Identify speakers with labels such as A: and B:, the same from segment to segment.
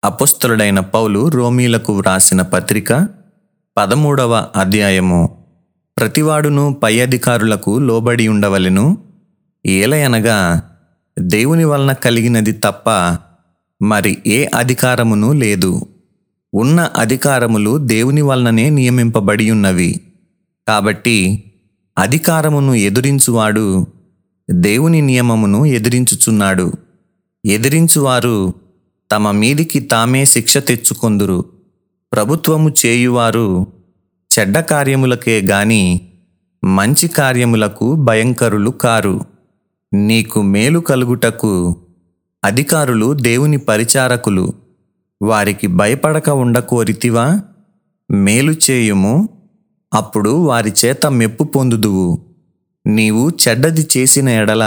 A: అపొస్తలుడైన పౌలు రోమీలకు వ్రాసిన పత్రిక పదమూడవ అధ్యాయము ప్రతివాడును పై అధికారులకు లోబడి ఉండవలెను ఏలయనగా దేవుని వలన కలిగినది తప్ప మరి ఏ అధికారమును లేదు ఉన్న అధికారములు దేవుని వలననే నియమింపబడి ఉన్నవి కాబట్టి అధికారమును ఎదురించువాడు దేవుని నియమమును ఎదిరించుచున్నాడు ఎదిరించువారు తమ మీదికి తామే శిక్ష తెచ్చుకొందురు ప్రభుత్వము చేయువారు చెడ్డ కార్యములకే గాని మంచి కార్యములకు భయంకరులు కారు నీకు మేలు కలుగుటకు అధికారులు దేవుని పరిచారకులు వారికి భయపడక ఉండకోరితివా మేలు చేయుము అప్పుడు వారి చేత మెప్పు పొందుదువు నీవు చెడ్డది చేసిన ఎడల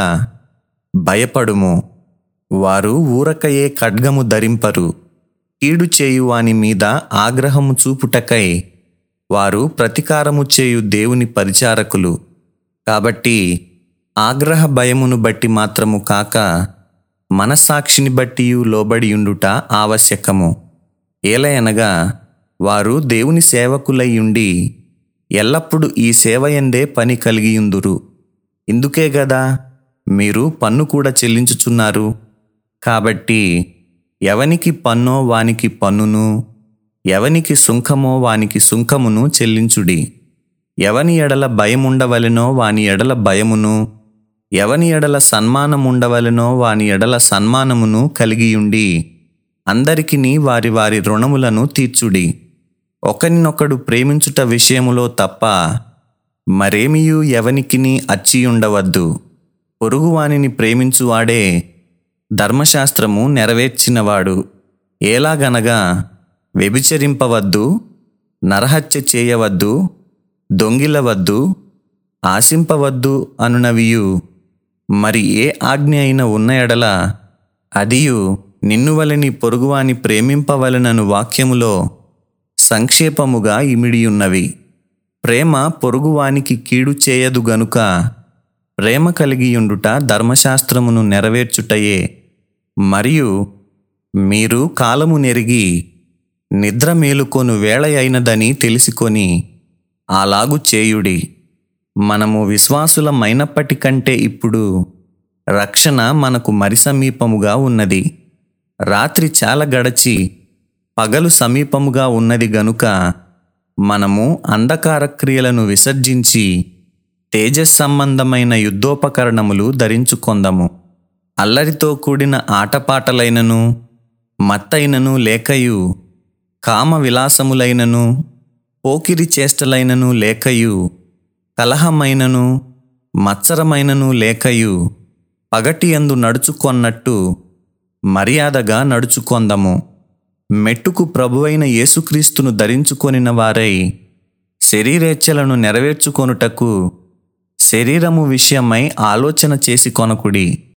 A: భయపడుము వారు ఊరకయే ఖడ్గము ధరింపరు కీడు చేయు వాని మీద ఆగ్రహము చూపుటకై వారు ప్రతీకారము చేయు దేవుని పరిచారకులు కాబట్టి ఆగ్రహ భయమును బట్టి మాత్రము కాక మనస్సాక్షిని బట్టియు లోబడియుండుట ఆవశ్యకము ఏలయనగా వారు దేవుని సేవకులై ఉండి ఎల్లప్పుడూ ఈ సేవయందే పని కలిగియుందురు ఇందుకే గదా మీరు పన్ను కూడా చెల్లించుచున్నారు కాబట్టి ఎవనికి పన్నో వానికి పన్నును ఎవనికి సుంకమో వానికి సుంకమును చెల్లించుడి ఎవని ఎడల భయముండవలెనో వాని ఎడల భయమును ఎవని ఎడల సన్మానముండవలెనో వాని ఎడల సన్మానమును కలిగియుండి అందరికిని వారి వారి రుణములను తీర్చుడి ఒకరినొకడు ప్రేమించుట విషయములో తప్ప మరేమియు ఎవనికిని అచ్చియుండవద్దు పొరుగువానిని ప్రేమించువాడే ధర్మశాస్త్రము నెరవేర్చినవాడు ఎలాగనగా వ్యభిచరింపవద్దు నరహత్య చేయవద్దు దొంగిలవద్దు ఆశింపవద్దు అనునవియు మరి ఏ ఆజ్ఞ అయిన ఉన్న ఎడల అదియు నిన్ను వలని పొరుగువాని ప్రేమింపవలనను వాక్యములో సంక్షేపముగా ఇమిడియున్నవి ప్రేమ పొరుగువానికి కీడు చేయదు గనుక ప్రేమ కలిగియుండుట ధర్మశాస్త్రమును నెరవేర్చుటయే మరియు మీరు కాలము నెరిగి నిద్ర మేలుకొను వేళ అయినదని తెలిసికొని అలాగు చేయుడి మనము విశ్వాసులమైనప్పటికంటే ఇప్పుడు రక్షణ మనకు మరి సమీపముగా ఉన్నది రాత్రి చాలా గడచి పగలు సమీపముగా ఉన్నది గనుక మనము అంధకార క్రియలను విసర్జించి తేజస్ సంబంధమైన యుద్ధోపకరణములు ధరించుకొందము అల్లరితో కూడిన ఆటపాటలైనను మత్తైనను లేకయు కామ విలాసములైనను పోకిరి చేష్టలైనను లేకయు కలహమైనను మత్సరమైనను లేకయు పగటి యందు నడుచుకొన్నట్టు మర్యాదగా నడుచుకొందము మెట్టుకు ప్రభువైన యేసుక్రీస్తును ధరించుకొనిన వారై శరీరేచ్ఛలను నెరవేర్చుకొనుటకు శరీరము విషయమై ఆలోచన చేసి కొనకుడి